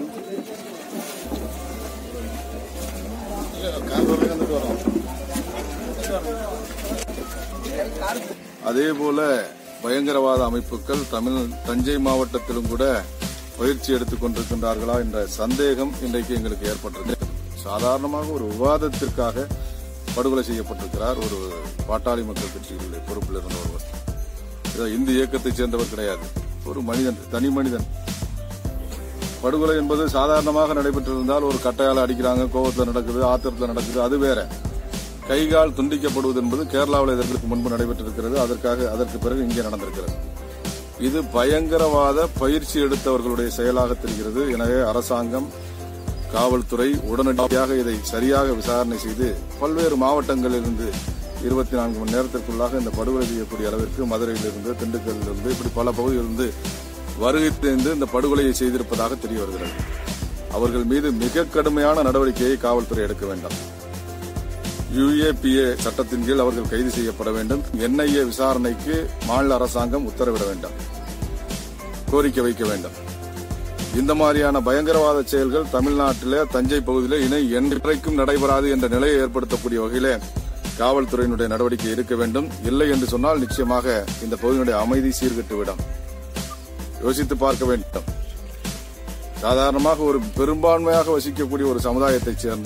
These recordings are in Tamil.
அதே போல பயங்கரவாத அமைப்புகள் தமிழ் தஞ்சை மாவட்டத்திலும் கூட பயிற்சி எடுத்துக் கொண்டிருக்கின்றார்களா என்ற சந்தேகம் இன்றைக்கு எங்களுக்கு ஏற்பட்டிருக்கு சாதாரணமாக ஒரு விவாதத்திற்காக படுகொலை செய்யப்பட்டிருக்கிறார் ஒரு பாட்டாளி மக்கள் கட்சியினுடைய பொறுப்பில் இருந்த ஒருவர் இதோ இந்த இயக்கத்தைச் சேர்ந்தவர் கிடையாது ஒரு மனிதன் தனி மனிதன் படுகொலை என்பது சாதாரணமாக நடைபெற்றிருந்தால் ஒரு கட்டையால அடிக்கிறாங்க கோவத்தில் நடக்குது ஆத்திரத்தில் நடக்குது அது வேற கைகால் துண்டிக்கப்படுவது என்பது கேரளாவில் இதற்கு முன்பு நடைபெற்றிருக்கிறது அதற்காக அதற்கு பிறகு இங்கே நடந்திருக்கிறது இது பயங்கரவாத பயிற்சி எடுத்தவர்களுடைய செயலாக தெரிகிறது எனவே அரசாங்கம் காவல்துறை உடனடியாக இதை சரியாக விசாரணை செய்து பல்வேறு மாவட்டங்களிலிருந்து இருபத்தி நான்கு மணி நேரத்திற்குள்ளாக இந்த படுகொலை செய்யக்கூடிய அளவிற்கு மதுரையிலிருந்து திண்டுக்கல்லிருந்து இப்படி பல பகுதிகளிலிருந்து வருகை தெரிந்து இந்த படுகொலையை செய்திருப்பதாக தெரிய வருகிறது அவர்கள் மீது மிக கடுமையான நடவடிக்கையை காவல்துறை எடுக்க வேண்டாம் யுஏபிஏ சட்டத்தின் கீழ் அவர்கள் கைது செய்யப்பட வேண்டும் என்ஐஏ விசாரணைக்கு மாநில அரசாங்கம் உத்தரவிட வேண்டும் கோரிக்கை வைக்க வேண்டும் இந்த மாதிரியான பயங்கரவாத செயல்கள் தமிழ்நாட்டிலே தஞ்சை பகுதியிலே இணை என்றைக்கும் நடைபெறாது என்ற நிலையை ஏற்படுத்தக்கூடிய வகையிலே காவல்துறையினுடைய நடவடிக்கை இருக்க வேண்டும் இல்லை என்று சொன்னால் நிச்சயமாக இந்த பகுதியினுடைய அமைதி சீர்கெட்டுவிடும் யோசித்து பார்க்க வேண்டும் சாதாரணமாக ஒரு பெரும்பான்மையாக வசிக்கக்கூடிய ஒரு சமுதாயத்தைச் சேர்ந்த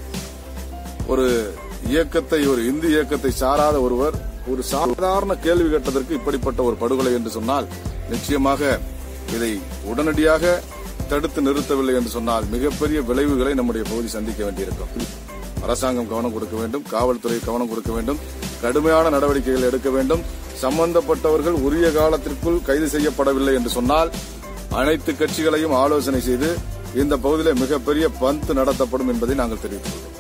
ஒரு இயக்கத்தை ஒரு இந்து இயக்கத்தை சாராத ஒருவர் ஒரு சாதாரண கேள்வி கேட்டதற்கு இப்படிப்பட்ட ஒரு படுகொலை என்று சொன்னால் நிச்சயமாக இதை உடனடியாக தடுத்து நிறுத்தவில்லை என்று சொன்னால் மிகப்பெரிய விளைவுகளை நம்முடைய பகுதி சந்திக்க வேண்டியிருக்கும் அரசாங்கம் கவனம் கொடுக்க வேண்டும் காவல்துறை கவனம் கொடுக்க வேண்டும் கடுமையான நடவடிக்கைகள் எடுக்க வேண்டும் சம்பந்தப்பட்டவர்கள் உரிய காலத்திற்குள் கைது செய்யப்படவில்லை என்று சொன்னால் அனைத்து கட்சிகளையும் ஆலோசனை செய்து இந்த பகுதியில் மிகப்பெரிய பந்து நடத்தப்படும் என்பதை நாங்கள் தெரிவித்துள்ளோம்